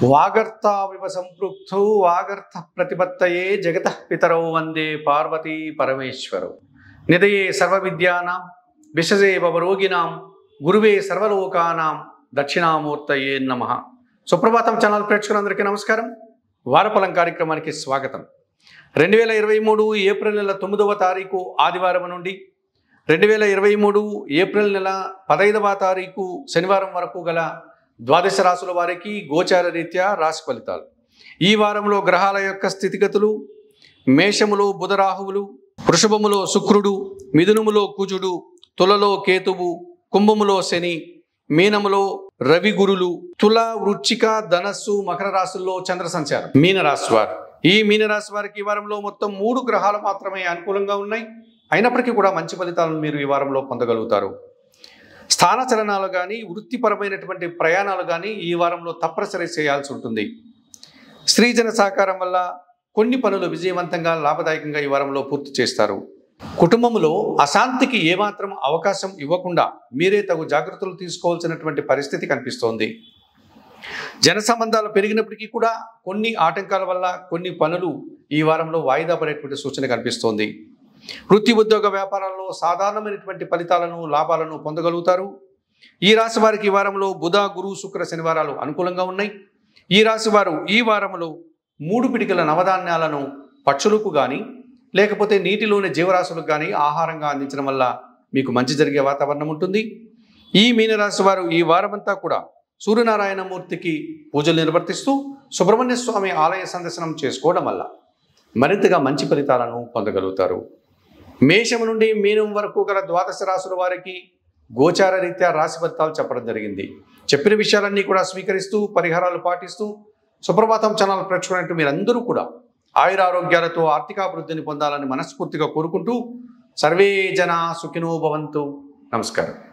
వాగర్తావివ సంపృక్తౌ వాగర్త ప్రతిపత్తయే జగత పితరౌ వందే పార్వతీ పరమేశ్వరౌ నిదయే సర్వవిద్యానాం విశజే భవరోగిణాం గురువే సర్వలోకానాం దక్షిణామూర్తయే నమ సుప్రభాతం ఛానల్ ప్రేక్షకులందరికీ నమస్కారం వారఫలం కార్యక్రమానికి స్వాగతం రెండు వేల ఇరవై మూడు ఏప్రిల్ నెల తొమ్మిదవ తారీఖు ఆదివారం నుండి రెండు వేల ఇరవై మూడు ఏప్రిల్ నెల పదైదవ తారీఖు శనివారం వరకు గల ద్వాదశ రాసుల వారికి గోచార రీత్యా రాశి ఫలితాలు ఈ వారంలో గ్రహాల యొక్క స్థితిగతులు మేషములో బుధరాహువులు వృషభములో శుక్రుడు మిథునములో కుజుడు తులలో కేతువు కుంభములో శని మీనములో రవి గురులు తుల వృచ్చిక ధనస్సు మకర రాశుల్లో చంద్ర సంచారం మీన రాశి వారు ఈ మీన రాశి వారికి ఈ వారంలో మొత్తం మూడు గ్రహాలు మాత్రమే అనుకూలంగా ఉన్నాయి అయినప్పటికీ కూడా మంచి ఫలితాలను మీరు ఈ వారంలో పొందగలుగుతారు స్థానచలనాలు కానీ వృత్తిపరమైనటువంటి ప్రయాణాలు కానీ ఈ వారంలో తప్పనిసరి చేయాల్సి ఉంటుంది స్త్రీజన సహకారం వల్ల కొన్ని పనులు విజయవంతంగా లాభదాయకంగా ఈ వారంలో పూర్తి చేస్తారు కుటుంబంలో అశాంతికి ఏమాత్రం అవకాశం ఇవ్వకుండా మీరే తగు జాగ్రత్తలు తీసుకోవాల్సినటువంటి పరిస్థితి కనిపిస్తోంది జన సంబంధాలు పెరిగినప్పటికీ కూడా కొన్ని ఆటంకాల వల్ల కొన్ని పనులు ఈ వారంలో వాయిదా పడేటువంటి సూచన కనిపిస్తోంది వృత్తి ఉద్యోగ వ్యాపారాల్లో సాధారణమైనటువంటి ఫలితాలను లాభాలను పొందగలుగుతారు ఈ రాశి వారికి ఈ వారంలో బుధ గురు శుక్ర శనివారాలు అనుకూలంగా ఉన్నాయి ఈ రాశి వారు ఈ వారంలో మూడు పిడికల నవధాన్యాలను పక్షులకు కానీ లేకపోతే నీటిలోని జీవరాశులకు కానీ ఆహారంగా అందించడం వల్ల మీకు మంచి జరిగే వాతావరణం ఉంటుంది ఈ మీనరాశి వారు ఈ వారమంతా కూడా సూర్యనారాయణమూర్తికి పూజలు నిర్వర్తిస్తూ సుబ్రహ్మణ్య స్వామి ఆలయ సందర్శనం చేసుకోవడం వల్ల మరింతగా మంచి ఫలితాలను పొందగలుగుతారు మేషము నుండి మీనం వరకు గల ద్వాదశ రాశుల వారికి గోచార రీత్యా రాశి ఫలితాలు చెప్పడం జరిగింది చెప్పిన విషయాలన్నీ కూడా స్వీకరిస్తూ పరిహారాలు పాటిస్తూ సుప్రభాతం ఛానల్ ప్రేక్షకున్నట్టు మీరందరూ కూడా ఆయురారోగ్యాలతో ఆర్థికాభివృద్ధిని పొందాలని మనస్ఫూర్తిగా కోరుకుంటూ సర్వే జన సుఖినో భవంతు నమస్కారం